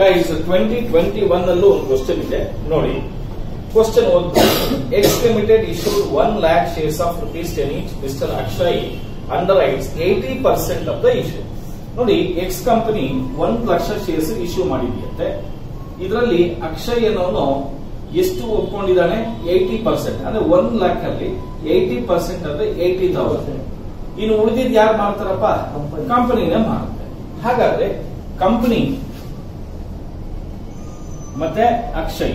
Guys twenty twenty one ಅಲ್ಲೂ ಒಂದು question ಇದೆ ನೋಡಿ ಕ್ವಶನ್ ಒಂದು X limited issued one lakh shares of rupees ten each mister Akshay underwrites eighty percent of the issue ನೋಡಿ X company ಒಂದ್ ಲಕ್ಷ shares issue ಮಾಡಿದೆಯಂತೆ ಇದರಲ್ಲಿ ಅಕ್ಷಯ್ ಅನ್ನೋನು ಎಷ್ಟು ಒಪ್ಕೊಂಡಿದ್ದಾನೆ ಏಯ್ಟಿ ಪರ್ಸೆಂಟ್ ಅಂದ್ರೆ ಒನ್ ಲ್ಯಾಕ್ ಅಲ್ಲಿ ಏಯ್ಟಿ ಪರ್ಸೆಂಟ್ ಅಂದ್ರೆ ಏಯ್ಟಿ ತೌಸಂಡ್ ಇನ್ನು ಉಳಿದಿದ್ ಯಾರು ಮಾಡ್ತಾರಪ್ಪ Company. ಕಂಪನಿನೇ ಮಾಡುತ್ತೆ ಹಾಗಾದ್ರೆ ಕಂಪನಿ ಮತ್ತೆ Akshay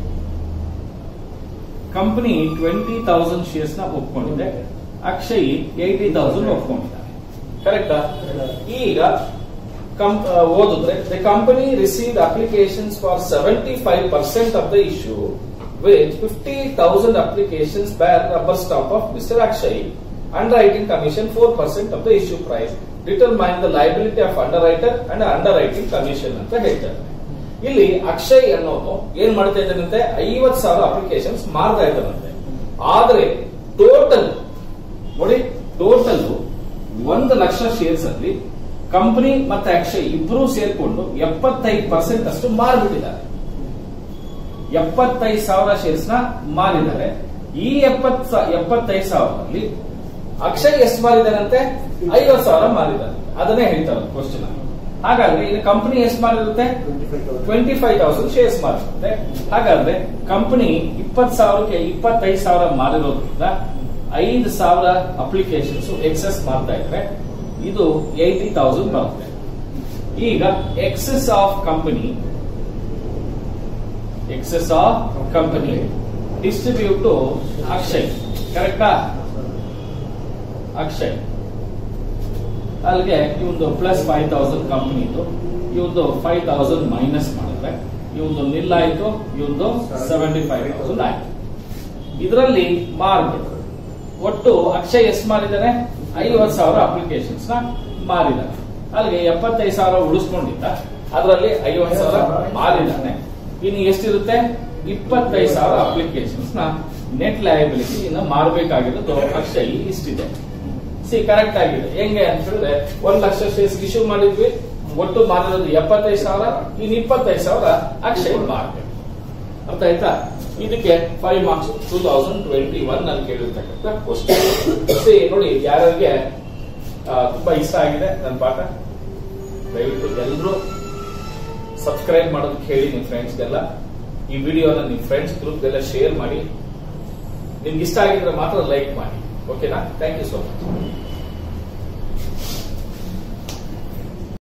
company twenty thousand shares ನ ಒಪ್ಕೊಂಡಿದೆ ಅಕ್ಷಯ್ ಏಯ್ಟಿ ತೌಸಂಡ್ ಒಪ್ಕೊಂಡಿದ್ದಾರೆ ಕರೆಕ್ಟಾ ಈಗ ಕಂ- ಆ, ಓದಿದ್ರೆ the company received applications for seventy five percent of the issue with fifty thousand applications bear rubber stamp of mister Akshay underwriting commission four percent of the issue price determine the liability of underwriter and underwriting commission ಅಂತ ಹೇಳ್ತಾರೆ ಇಲ್ಲಿ ಅಕ್ಷಯ್ ಅನ್ನೋನು ಏನ್ ಮಾಡ್ತಾ ಇದ್ದಾನಂತೆ ಐವತ್ ಸಾವಿರ applications ಮಾರ್ತಾ ಇದ್ದಾನಂತೆ ಆದ್ರೆ ಟೋಟಲ್ ನೋಡಿ ಟೋಟಲ್ ಒಂದು ಲಕ್ಷ ಶೇರ್ಸ್ ಅಲ್ಲಿ ಕಂಪನಿ ಮತ್ತೆ ಅಕ್ಷಯ್ ಇಬ್ರು ಸೇರ್ಕೊಂಡು ಎಪ್ಪತ್ತೈದು ಪರ್ಸೆಂಟ್ ಅಷ್ಟು ಮಾರ್ಬಿಟ್ಟಿದ್ದಾರೆ ಎಪ್ಪತ್ತೈದು ಸಾವಿರ ಶೇರ್ಸ್ ನ ಮಾರಿದ್ದಾರೆ ಈ ಎಪ್ಪತ್ ಎಪ್ಪತ್ತೈದು ಸಾವಿರದಲ್ಲಿ ಅಕ್ಷಯ್ ಎಷ್ಟು ಮಾರಿದಾರಂತೆ ಐವತ್ ಸಾವಿರ ಮಾರಿದ್ದಾರೆ ಅದನ್ನೇ ಹೇಳ್ತಾರೆ ಕ್ವಶನ್ ಹಾಗಾದ್ರೆ ಇದು ಕಂಪನಿ ಎಷ್ಟು ಮಾರಿರುತ್ತೆ ಟ್ವೆಂಟಿ ಫೈವ್ ತೌಸಂಡ್ ಶೇರ್ಸ್ ಮಾರಿರುತ್ತೆ ಹಾಗಾದ್ರೆ ಕಂಪನಿ ಇಪ್ಪತ್ ಸಾವಿರಕ್ಕೆ ಇಪ್ಪತ್ತೈದು ಸಾವಿರ ಮಾರಿರೋದ್ರಿಂದ ಐದು ಸಾವಿರ ಅಪ್ಲಿಕೇಶನ್ಸ್ ಎಕ್ಸೆಸ್ ಮಾಡ್ತಾ ಇದ್ರೆ ಇದು ಏಯ್ಟಿ ತೌಸಂಡ್ ಬರುತ್ತೆ ಈಗ excess of company excess of company distribute to Akshay ಕರೆಕ್ಟಾ ಅಕ್ಷಯ್ ಅಲ್ಲಿಗೆ ಇವಂದು ಪ್ಲಸ್ ಫೈವ್ ತೌಸಂಡ್ ಕಂಪನಿದು ಇವಂದು ಫೈವ್ ತೌಸಂಡ್ ಮೈನಸ್ ಮಾಡಿದ್ರೆ ಇವಂದು ನಿಲ್ ಆಯ್ತು ಇವಂದು ಸೆವೆಂಟಿ ಫೈವ್ ತೌಸಂಡ್ ಆಯ್ತು ಇದರಲ್ಲಿ ಮಾರ್ಬಿಟ್ಟು ಒಟ್ಟು ಅಕ್ಷಯ್ ಎಷ್ಟು ಮಾರಿದ್ದಾರೆ ಐವತ್ತು ಸಾವಿರ ಅಪ್ಲಿಕೇಶನ್ಸ್ ನ ಮಾರಿದ್ದಾರೆ ಅಲ್ಲಿಗೆ ಎಪ್ಪತ್ತೈದು ಸಾವಿರ ಉಳಿಸ್ಕೊಂಡಿದ್ದ ಅದರಲ್ಲಿ ಐವತ್ತು ಸಾವಿರ ಮಾರಿದ್ದಾನೆ ಇನ್ನು ಎಷ್ಟಿರುತ್ತೆ ಇಪ್ಪತ್ತೈದು ಸಾವಿರ ಅಪ್ಲಿಕೇಶನ್ಸ್ ನ ನೆಟ್ ಲಯಬಿಲಿಟಿ ಇನ್ನು ಮಾರಬೇಕಾಗಿರೋದು ಅಕ್ಷಯ್ ಇಷ್ಟಿದೆ ಸಿ ಕರೆಕ್ಟ್ ಆಗಿದೆ ಹೆಂಗೆ ಅಂತ ಹೇಳಿದ್ರೆ ಒಂದ್ ಲಕ್ಷ ಶೇರ್ಸ್ ಇಶ್ಯೂ ಮಾಡಿದ್ವಿ ಒಟ್ಟು ಮಾರಿರೋದು ಎಪ್ಪತ್ತೈದು ಸಾವಿರ ಇನ್ನು ಇಪ್ಪತ್ತೈದು ಸಾವಿರ ಅಕ್ಷಯ್ ಮಾರ್ಬೇಕು ಅರ್ಥ ಆಯ್ತಾ ಇದಕ್ಕೆ five marks two thousand twenty one ಅಲ್ಲಿ ಕೇಳಿರ್ತಕ್ಕಂಥ ಕ್ವಶನ್ ಸಿ ನೋಡಿ ಯಾರಿಗೆ ತುಂಬಾ ಇಷ್ಟ ಆಗಿದೆ ನನ್ನ ಪಾಠ ದಯವಿಟ್ಟು ಎಲ್ಲರೂ ಸಬ್ಸ್ಕ್ರೈಬ್ ಮಾಡೋದಕ್ಕೆ ಹೇಳಿ ನಿಮ್ಮ ಫ್ರೆಂಡ್ಸ್ಗೆಲ್ಲ ಈ ವಿಡಿಯೋನ ನಿಮ್ಮ ಫ್ರೆಂಡ್ಸ್ ಗ್ರೂಪ್ಗೆಲ್ಲ ಶೇರ್ ಮಾಡಿ ನಿಮ್ಗೆ ಇಷ್ಟ ಆಗಿದ್ರೆ ಮಾತ್ರ ಲೈಕ್ ಮಾಡಿ ಓಕೆನಾ ಥ್ಯಾಂಕ್ ಯು ಸೋ ಮಚ್